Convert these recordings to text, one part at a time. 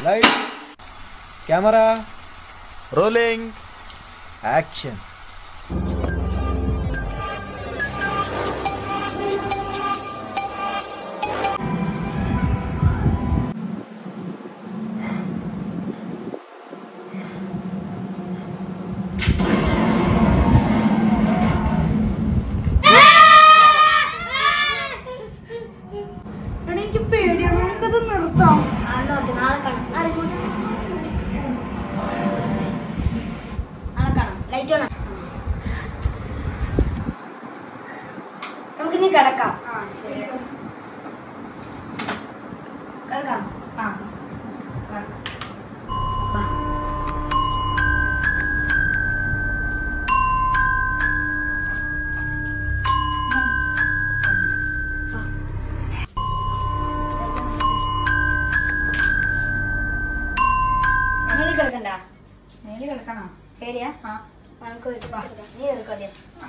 Lights camera rolling action എടാ, എനിക്ക് പേടിയാണ് നമുക്കത് നിർത്താം ആ, നോക്ക്, നാളെ കാണാം. നാളെ കൂട്ടാം. നാളെ കാണാം. ലൈറ്റ് വേണം. നമുക്കിനി കിടക്കാം കിടക്കാം വാ. അങ്ങനെ കിടക്കണ്ട മേലെ കിടക്കണോ പേടിയാ ആ നമുക്ക് ഒരു കിടക്കാം. നീ എടുക്കോ ആദ്യം.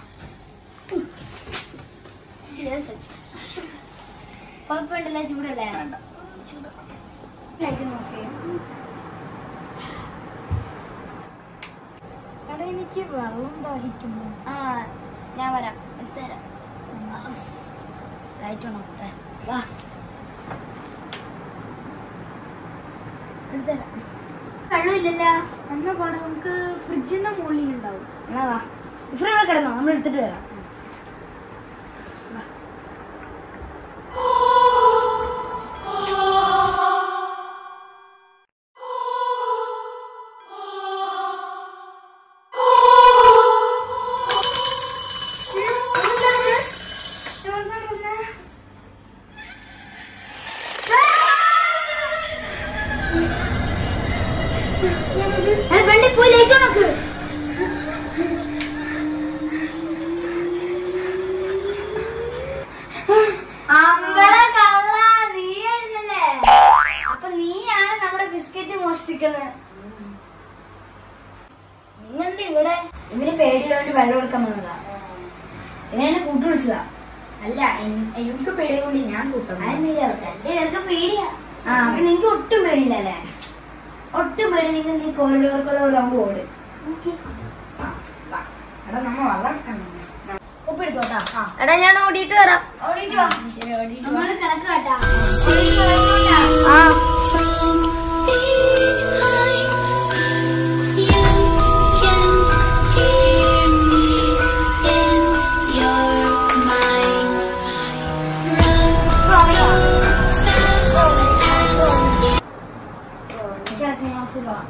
ഞാൻ സെറ്റ്. കുഴപ്പമുണ്ടല്ലോ ചൂടല്ലേ ലൈറ്റ് ഓഫ് ചെയ്യാം എടാ എനിക്ക് വെള്ളം ദാഹിക്കുന്നു ആ ഞാൻ വരാം എടുത്തുതരാം ലൈറ്റ് വേണം ഇവിടെ. വാ എടുത്തുതരാം വെള്ളമില്ലല്ലോ എന്നാ പാടെ നമുക്ക് ഫ്രിഡ്ജിന്റെ മുകളിൽ ഉണ്ടാവും എന്നാ വാ ഇഫ്ര ഇവിടെ കിടന്നോ നമ്മൾ എടുത്തിട്ട് വരാം വാ. അത് വണ്ടി പോയി ലൈറ്റ് നോക്ക് അമ്പട കള്ള നീയായിരുന്നല്ലേ അപ്പൊ നീയാണ് നമ്മുടെ ബിസ്ക്കറ്റ് മോഷ്ടിക്കുന്നത് നിങ്ങെന്ത് ഇവിടെ ഇവര് പേടിയിലോട്ട് വെള്ളം എടുക്കാൻ വന്നതാ ഇവനെ കൂട്ടു വിളിച്ചതാ അല്ല എനിക്ക് പേടിയുള്ളി ഞാൻ കൂട്ടും എന്റെ പേർക്ക് പേടിയാ ആ അപ്പൊ നിങ്ങക്ക് ഒട്ടും പേടിയില്ലല്ലേ ഒട്ടും പേടി നിങ്ങൾ നീ കോറിഡോർക്കുള്ള ഓട് എടാ നമ്മ വെള്ളം കണ്ടു ഉപ്പെടുത്തോട്ടാ എടാ ഞാൻ ഓടിയിട്ട് വരാം ഓടിയിട്ട് വാ നമ്മള് കിടക്ക് കേട്ടാ ആ കിടക്ക് ഞാൻ ഓഫീസ് പോവാം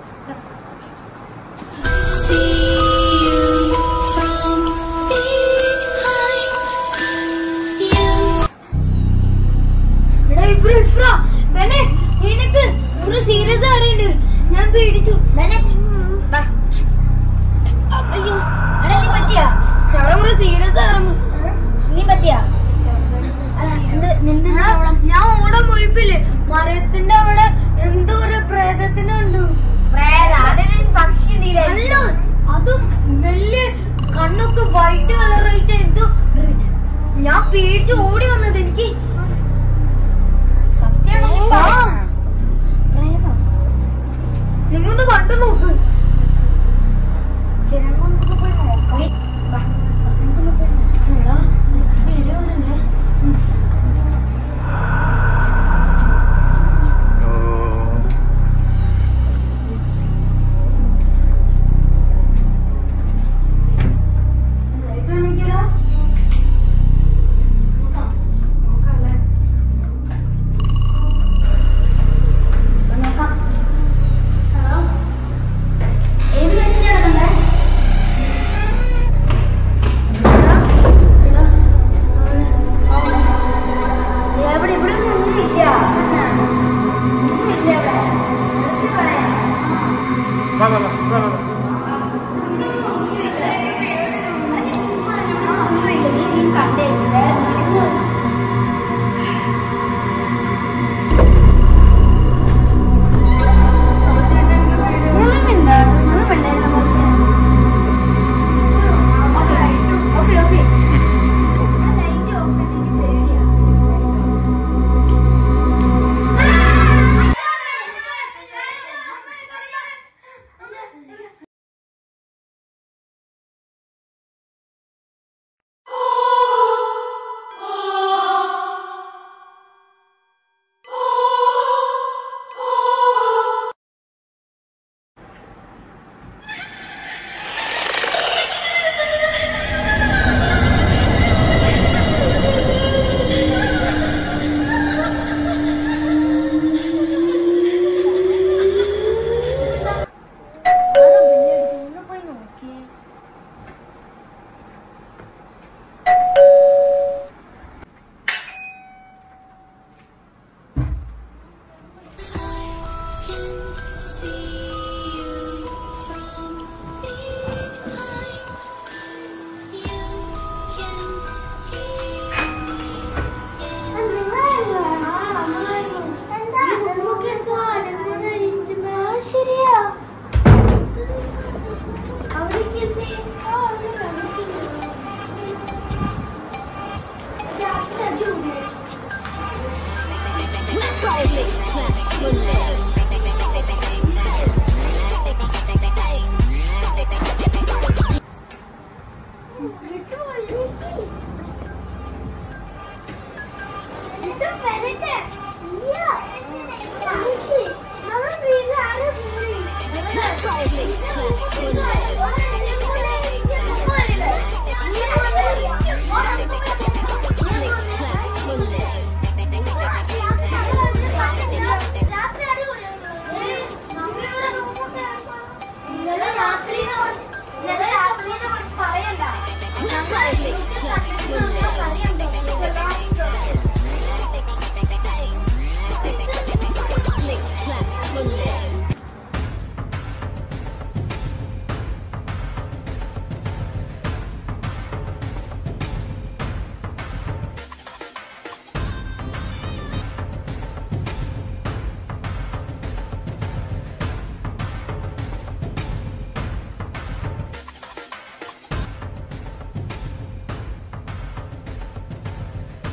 എടാ ഇബ്രു ഇഫ്ര ബെനെ നിനക്ക് ഒരു സീരിയസ് അറിയണ്ട് ഞാൻ പേടിച്ചു ബെനറ്റ് വാ. അയ്യോ എടാ നീ പറ്റിയാ എടാ ഒരു സീരിയസ് ആയിരുന്നു നീ പറ്റിയാ അല്ല, എന്ത് നിന്റെ പ്രോബ്ലം ഞാൻ ഓടാൻ പോയിപ്പില്ലേ മരത്തിന്റെ അവിടെ എന്തോ ഒരു പ്രേതത്തിനുണ്ട് പ്രേത അതിന് പക്ഷി അല്ല അതും വലിയ കണ്ണൊക്കെ വൈറ്റ് കളറായിട്ട് എന്തോ ഞാൻ പേടിച്ച് ഓടി വന്നത് എനിക്ക് സത്യമാണ് പ്രേതം നിങ്ങൊന്ന് കണ്ടു നോക്ക് ശരി നമുക്ക് പോയി നോക്കാം വാ. എടാ, എനിക്ക് പേടി വന്നില്ലേ? ലൈറ്റ് അണയ്ക്കടാ. നോക്കാം. നോക്കാല്ലേ? വാ നോക്കാം ഹലോ ഏത് ബെഡിൽ കിടക്കണ്ടേ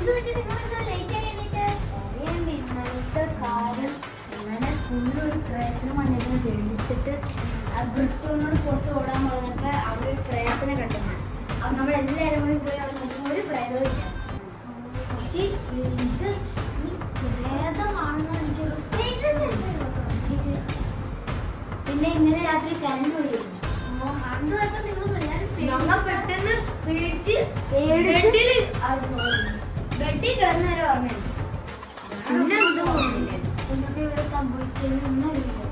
അറിയണ്ട് ഇന്നലത്തെ കാര്യം ഇന്നലെ ഫുള്ള് ഒരു പ്രേസനം മണ്ണിനെ പേടിച്ചിട്ട് ആ ബ്രിട്ടോനോട് പുറത്ത് ഓടാൻ പറഞ്ഞപ്പോ അവിടെ ഒരു പ്രേതത്തിനെ കണ്ടിരുന്നു അപ്പൊ നമ്മൾ എല്ലാവരും കൂടി പോയി അവിടെ നോക്കുമ്പോൾ ഒരു പ്രേതവും ഇല്ല പക്ഷെ ഇത് ഈ പ്രേതമാണെന്ന് എനിക്കൊരു പിന്നെ ഇന്നലെ രാത്രി കരണ്ട് പോയിരുന്നു ഞങ്ങൾ പെട്ടെന്ന് പേടിച്ച് പേടിച്ച് ബെഡില് ബെഡിൽ കിടന്നവരെ ഓർമ്മയുണ്ട് പിന്നെ എന്ത് തോന്നില്ലേ എന്തൊക്കെ ഇവിടെ സംഭവിച്ചതെന്ന് ഒന്നും അറിയില്ല